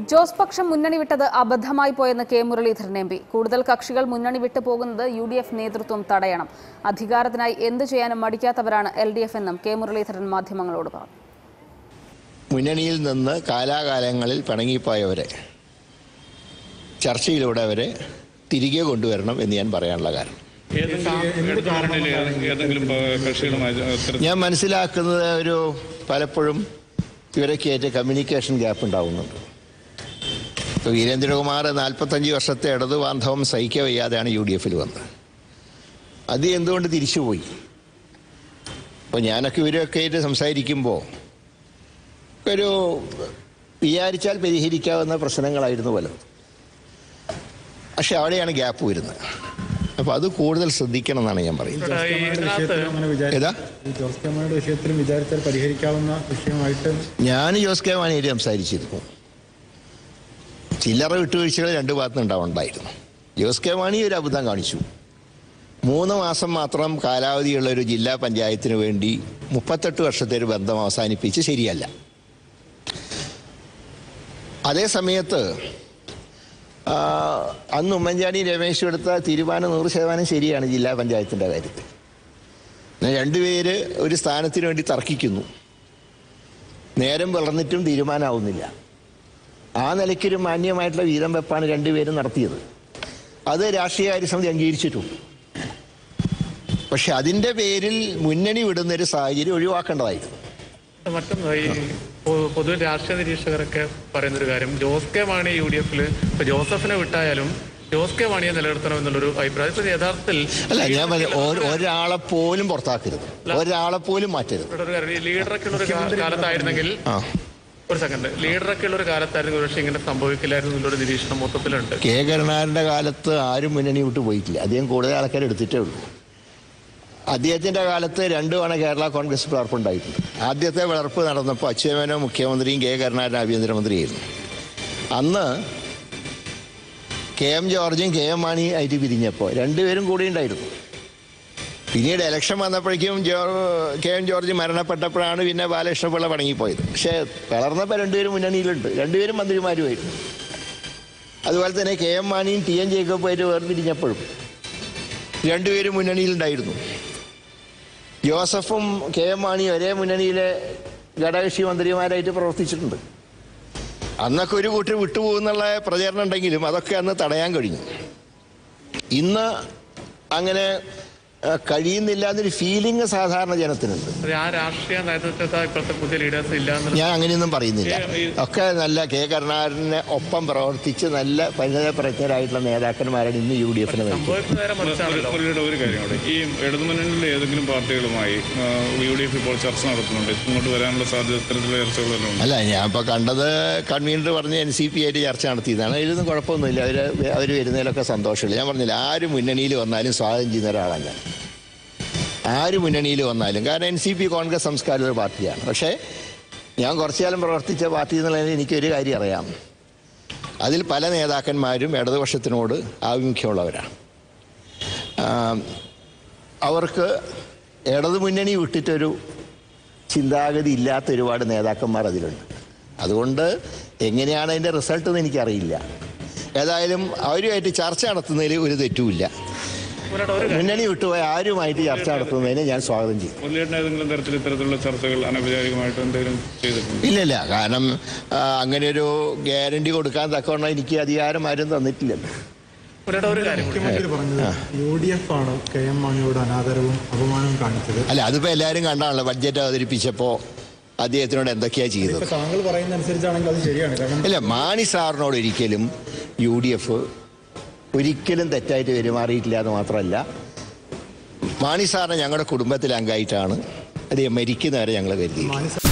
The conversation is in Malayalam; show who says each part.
Speaker 1: ജോസ് പക്ഷം മുന്നണി വിട്ടത് അബദ്ധമായി പോയെന്ന് കെ മുരളീധരൻ എം പി കൂടുതൽ കക്ഷികൾ മുന്നണി വിട്ടു പോകുന്നത് യു ഡി എഫ് നേതൃത്വം തടയണം അധികാരത്തിനായി എന്ത് ചെയ്യാനും മടിക്കാത്തവരാണ് എൽ ഡി എഫ് എന്നും കെ മുരളീധരൻ മാധ്യമങ്ങളോട് പറഞ്ഞു
Speaker 2: മുന്നണിയിൽ നിന്ന് കാലാകാലങ്ങളിൽ പിണങ്ങിപ്പോയവരെ ചർച്ചയിലൂടെ അവരെ തിരികെ കൊണ്ടുവരണം എന്ന് ഞാൻ പറയാനുള്ള കാരണം
Speaker 3: ഏതെങ്കിലും ഇടതു മുന്നണിയിലെ ഏതെങ്കിലും- ഏതെങ്കിലും പ- കക്ഷികളുമായി അത്തരത്തിൽ
Speaker 2: ഞാൻ മനസ്സിലാക്കുന്നത് ഒരു പലപ്പോഴും ഇവരൊക്കെയായിട്ട് കമ്മ്യൂണിക്കേഷൻ ഗ്യാപ്പ് ഉണ്ടാവുന്നുണ്ട് ഇപ്പോൾ വീരേന്ദ്രകുമാർ നാൽപ്പത്തഞ്ച് വർഷത്തെ ഇടതു ബാന്ധവം സഹിക്ക വയ്യാതെയാണ് യു ഡി എഫിൽ വന്നത് അത് എന്തുകൊണ്ട് തിരിച്ചുപോയി അപ്പോൾ ഞാനൊക്കെ ഇവരൊക്കെ ആയിട്ട് സംസാരിക്കുമ്പോൾ ഒരു വിചാരിച്ചാൽ പരിഹരിക്കാവുന്ന പ്രശ്നങ്ങളായിരുന്നു പലതും പക്ഷെ അവിടെയാണ് ഗ്യാപ്പ് വരുന്നത് അപ്പോൾ അത് കൂടുതൽ ശ്രദ്ധിക്കണം എന്നാണ് ഞാൻ പറയുന്നത്
Speaker 4: വിഷയത്തിലും അങ്ങനെ വിചാരി-
Speaker 2: ഏതാ
Speaker 4: ഈ ജോസ് കെ മാണിയുടെ വിഷയത്തിലും വിചാരിച്ചാൽ പരിഹരിക്കാവുന്ന വിഷയമായിട്ട്
Speaker 2: ഞാൻ ജോസ് കെ മാണിയായിട്ട് സംസാരിച്ചിരുന്നു ചില്ലറ വിട്ടുവീഴ്ചകൾ രണ്ട് ഭാഗത്തും ഉണ്ടാവുണ്ടായിരുന്നു ജോസ് കെ മാണി ഒരു അബദ്ധം കാണിച്ചു മൂന്ന് മാസം മാത്രം കാലാവധിയുള്ള ഒരു ജില്ലാ പഞ്ചായത്തിന് വേണ്ടി മുപ്പത്തെട്ട് വർഷത്തെ ഒരു ബന്ധം അവസാനിപ്പിച്ച് ശരിയല്ല അതേ സമയത്ത് ആ, അന്ന് ഉമ്മൻചാണ്ടി രമേശ് എടുത്ത തീരുമാനം നൂറ് ശതമാനം ശരിയാണ് ജില്ലാ പഞ്ചായത്തിൻ്റെ കാര്യത്തിൽ പിന്നെ രണ്ടുപേര് ഒരു സ്ഥാനത്തിന് വേണ്ടി തർക്കിക്കുന്നു നേരം വളർന്നിട്ടും തീരുമാനമാവുന്നില്ല ആ നിലയ്ക്കൊരു മാന്യമായിട്ടുള്ള വീതം വെപ്പാണ് രണ്ടുപേരും നടത്തിയത് അത് രാഷ്ട്രീയകാര്യ സമിതി അംഗീകരിച്ചിട്ടുണ്ട് പക്ഷെ അതിൻ്റെ പേരിൽ മുന്നണി വിടുന്നൊരു സാഹചര്യം ഒഴിവാക്കേണ്ടതായിരുന്നു
Speaker 5: മറ്റൊന്ന് ഈ പൊ- പൊതുവെ രാഷ്ട്രീയ നിരീക്ഷകരൊക്കെ പറയുന്നൊരു കാര്യം Jose K Mani U D എഫിൽ ഇപ്പൊ ജോസഫിനെ വിട്ടായാലും ജോസ് കെ മാണിയെ നിലനിർത്തണം എന്നുള്ളൊരു അഭിപ്രായം ഇപ്പൊ യഥാർത്ഥത്തിൽ
Speaker 2: അല്ല ഞാൻ പറഞ്ഞ ഒ- ഒരാളെ പോലും പുറത്താക്കരുത് ഒരാളെ പോലും മാറ്റരുത്
Speaker 5: ഇവിടെ ഒരു കാര്യം, ഈ ലീഡറൊക്കെ ഉള്ള ഒരു കാ- കാലത്തായിരുന്നെങ്കിൽ
Speaker 2: ആ
Speaker 5: ഒരു സെക്കൻഡ് ലീഡറൊക്കെ ഉള്ള ഒരു കാലത്തായിരുന്നു പക്ഷേ ഇങ്ങനെ സംഭവിക്കില്ലായിരുന്നു എന്നുള്ളൊരു നിരീക്ഷണം മൊത്തത്തിലുണ്ട്
Speaker 2: കെ കരുണാകരൻ്റെ കാലത്ത് ആരും മുന്നണി വിട്ട് പോയിട്ടില്ല അദ്ദേഹം കൂടുതൽ ആൾക്കാർ എടുത്തിട്ടേ ഉള്ളൂ അദ്ദേഹത്തിൻ്റെ കാലത്ത് രണ്ടു തവണ കേരള കോൺഗ്രസ് പിളർപ്പുണ്ടായിട്ടുണ്ട് ആദ്യത്തെ പിളർപ്പ് നടന്നപ്പോൾ അച്യുതമേനോ മുഖ്യമന്ത്രിയും കെ കരുണാകരൻ ആഭ്യന്തരമന്ത്രിയായിരുന്നു അന്ന് കെ എം ജോർജും കെ എം മാണി ആയിട്ട് പിരിഞ്ഞപ്പോൾ രണ്ടുപേരും കൂടി ഉണ്ടായിരുന്നു പിന്നീട് ഇലക്ഷൻ വന്നപ്പോഴേക്കും ജോ കെ എം ജോർജ് മരണപ്പെട്ടപ്പോഴാണ് പിന്നെ ബാലകൃഷ്ണപിള്ള പണങ്ങിപ്പോയത് പക്ഷേ വളർന്നപ്പോൾ രണ്ടുപേരും മുന്നണിയിലുണ്ട് രണ്ടുപേരും മന്ത്രിമാരുമായിരുന്നു അതുപോലെ തന്നെ കെ എം മാണിയും ടി എൻ ജേക്കബുമായിട്ട് വേർതിരിഞ്ഞപ്പോഴും രണ്ടുപേരും മുന്നണിയിലുണ്ടായിരുന്നു ജോസഫും കെ എം മാണിയും ഒരേ മുന്നണിയിലെ ഘടകകക്ഷി മന്ത്രിമാരായിട്ട് പ്രവർത്തിച്ചിട്ടുണ്ട് അന്നൊക്കെ ഒരു കൂട്ടർ വിട്ടുപോകുന്നുള്ള പ്രചരണം ഉണ്ടെങ്കിലും അതൊക്കെ അന്ന് തടയാൻ കഴിഞ്ഞു ഇന്ന് അങ്ങനെ ആ, കഴിയുന്നില്ല എന്നൊരു ഫീലിംഗ് സാധാരണ ജനത്തിനുണ്ട്
Speaker 5: അത് ആ രാഷ്ട്രീയ നേതൃത്വത്തെ ഇപ്പോഴത്തെ പുതിയ ലീഡേഴ്സ് ഇല്ല എന്നുള്ള
Speaker 2: ഞാൻ അങ്ങനെയൊന്നും പറയുന്നില്ല ഒക്കെ നല്ല കെ കരുണാകരനെ ഒപ്പം പ്രവർത്തിച്ച് നല്ല പരിണതപ്രജ്ഞരായിട്ടുള്ള നേതാക്കന്മാരാണ് ഇന്ന് യു ഡി എഫിന് നയിക്കുന്നത്
Speaker 5: സംഭവിക്കുന്ന നേരെ മറിച്ചാണല്ലോ
Speaker 3: മുരളിയുടെ ഒരു കാര്യം അവിടെ ഈ ഇടതുമുന്നണിയിലെ ഏതെങ്കിലും പാർട്ടികളുമായി യു ഡി എഫ് ഇപ്പോൾ ചർച്ച നടത്തുന്നുണ്ട് ഇങ്ങോട്ട് വരാനുള്ള സാധ്യത ഇത്തരത്തിലുള്ള ചർച്ചകളെല്ലാം ഉണ്ട്
Speaker 2: അല്ല ഞാൻ ഇപ്പോൾ കണ്ടത് കൺവീനർ പറഞ്ഞ് എൻ സി പി ആയിട്ട് ചർച്ച നടത്തിയതാണ് ഇതിലൊന്നും കുഴപ്പമൊന്നുമില്ല അവർ അവർ വരുന്നതിലൊക്കെ സന്തോഷമില്ല ഞാൻ പറഞ്ഞില്ല ആര് മുന്നണിയിൽ വന്നാലും സ്വാഗതം ചെയ്യുന്ന ഒരാളാണ് ഞാൻ ആര് മുന്നണിയിൽ വന്നാലും കാരണം എൻ സി പി കോൺഗ്രസ് സംസ്കാര ഒരു പാർട്ടിയാണ് പക്ഷേ ഞാൻ കുറച്ചു കാലം പ്രവർത്തിച്ച പാർട്ടി എന്നുള്ളതിന് എനിക്കൊരു കാര്യം അറിയാം അതിൽ പല നേതാക്കന്മാരും ഇടതുപക്ഷത്തിനോട് ആഭിമുഖ്യമുള്ളവരാണ് ആ, അവർക്ക് ഇടതു മുന്നണി വിട്ടിട്ടൊരു ചിന്താഗതി ഇല്ലാത്ത ഒരുപാട് നേതാക്കന്മാർ അതിലുണ്ട് അതുകൊണ്ട് എങ്ങനെയാണ് അതിൻ്റെ റിസൾട്ട് എന്ന് എനിക്കറിയില്ല ഏതായാലും അവരുമായിട്ട് ചർച്ച നടത്തുന്നതിൽ ഒരു തെറ്റുമില്ല
Speaker 5: മുരളിയുടെ ഒരു കാര്യം
Speaker 2: മുന്നണി വിട്ടുപോയ ആരുമായിട്ട് ചർച്ച നടത്തുന്നതിനെ ഞാൻ സ്വാഗതം ചെയ്യും
Speaker 3: മുരളിയുടെ ഏതെങ്കിലും തരത്തിൽ ഇത്തരത്തിലുള്ള ചർച്ചകൾ അനൗപചാരികമായിട്ട് എന്തെങ്കിലും ചെയ്തിട്ടുണ്ട്
Speaker 2: ഇല്ലില്ല കാരണം ആ, അങ്ങനെ ഒരു ഗ്യാരണ്ടി കൊടുക്കാൻ തക്കവണ്ണം എനിക്ക് അധികാരം ആരും തന്നിട്ടില്ലല്ലോ
Speaker 5: മുരളിയുടെ ഒരു കാര്യം കൂടി.
Speaker 4: മുഖ്യമന്ത്രി പറഞ്ഞത് യു ഡി എഫ് ആണ് കെ എം മാണിയോട് അനാദരവും അപമാനവും കാണിച്ചത്
Speaker 2: അല്ല അതിപ്പോൾ എല്ലാവരും കണ്ടാണല്ലോ ബഡ്ജറ്റ് അവതരിപ്പിച്ചപ്പോൾ അദ്ദേഹത്തിനോട് എന്തൊക്കെയാണ് ചെയ്തത്
Speaker 4: ഇപ്പൊ താങ്കൾ പറയുന്ന അനുസരിച്ചാണെങ്കിൽ അത് ശരിയാണ് കാരണം
Speaker 2: ഇല്ല മാണി സാറിനോട് ഒരിക്കലും യു ഡി എഫ് ഒരിക്കലും തെറ്റായിട്ട് പെരുമാറിയിട്ടില്ല എന്ന് മാത്രമല്ല മാണി സാറിനെ ഞങ്ങളുടെ കുടുംബത്തിലെ അംഗമായിട്ടാണ് അദ്ദേഹം മരിക്കുന്നവരെ ഞങ്ങൾ കരുതി
Speaker 4: മാണി